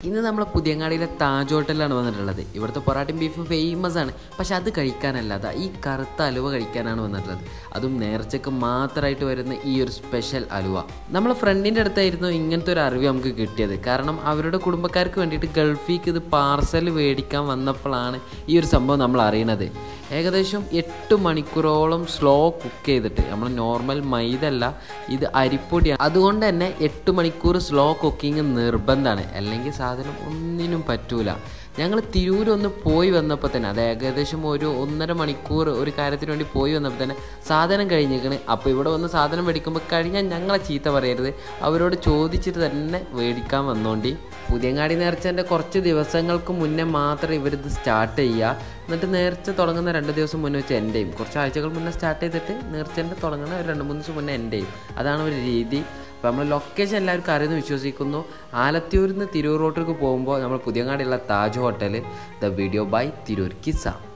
ഇന്ന് നമ്മൾ പുതിയങ്ങാടിയിലെ താജ് ഹോട്ടലിലാണ് വന്നിട്ടുള്ളത് ഇവിടുത്തെ പൊറാട്ടയും ബീഫും ഫേമസ് ആണ് പക്ഷെ അത് കഴിക്കാനല്ല അതാ ഈ കറുത്ത അലുവ കഴിക്കാനാണ് വന്നിട്ടുള്ളത് അതും നേർച്ചക്ക് മാത്രമായിട്ട് വരുന്ന ഈ ഒരു സ്പെഷ്യൽ അലുവ നമ്മളെ ഫ്രണ്ടിൻ്റെ അടുത്തായിരുന്നു ഇങ്ങനത്തെ ഒരു അറിവ് നമുക്ക് കിട്ടിയത് കാരണം അവരുടെ കുടുംബക്കാർക്ക് വേണ്ടിയിട്ട് ഗൾഫിക്ക് ഇത് പാർസൽ മേടിക്കാൻ വന്നപ്പോഴാണ് ഈ ഒരു സംഭവം നമ്മൾ അറിയണത് ഏകദേശം എട്ട് മണിക്കൂറോളം സ്ലോ കുക്ക് ചെയ്തിട്ട് നമ്മൾ നോർമൽ മൈദ അല്ല ഇത് അരിപ്പൊടിയാണ് അതുകൊണ്ട് തന്നെ എട്ട് മണിക്കൂർ സ്ലോ കുക്കിംഗ് നിർബന്ധമാണ് അല്ലെങ്കിൽ സാധനം ഒന്നിനും പറ്റൂല ഞങ്ങൾ തിരൂർ ഒന്ന് പോയി വന്നപ്പോൾ തന്നെ അത് ഏകദേശം ഒരു ഒന്നര മണിക്കൂർ ഒരു കാര്യത്തിന് വേണ്ടി പോയി വന്നപ്പോൾ തന്നെ സാധനം കഴിഞ്ഞിരിക്കണ് അപ്പോൾ ഇവിടെ വന്ന് സാധനം മേടിക്കുമ്പോൾ കഴിഞ്ഞാൽ ഞങ്ങളെ ചീത്ത പറയരുത് അവരോട് ചോദിച്ചിട്ട് തന്നെ മേടിക്കാൻ വന്നോണ്ടി പുതിയങ്ങാടി നേർച്ചേൻ്റെ കുറച്ച് ദിവസങ്ങൾക്ക് മുന്നേ മാത്രം ഇവരിത് സ്റ്റാർട്ട് ചെയ്യുക എന്നിട്ട് നേർച്ച തുടങ്ങുന്ന രണ്ട് ദിവസം മുന്നേ വെച്ച് എൻ്റെയും കുറച്ച് ആഴ്ചകൾ മുന്നേ സ്റ്റാർട്ട് ചെയ്തിട്ട് നേർച്ചേൻ്റെ തുടങ്ങുന്ന ഒരു രണ്ട് മൂന്ന് ദിവസം മുന്നേ എൻ്റെയും അതാണ് ഒരു രീതി അപ്പോൾ നമ്മൾ ലൊക്കേഷൻ എല്ലാവർക്കും അറിയുന്നു വിശ്വസിക്കുന്നു ആലത്തിയൂരിൽ നിന്ന് തിരൂർ റോട്ടിലേക്ക് പോകുമ്പോൾ നമ്മൾ പുതിയങ്ങാടിയുള്ള Taj hotel the video by Tirur കിസ്സ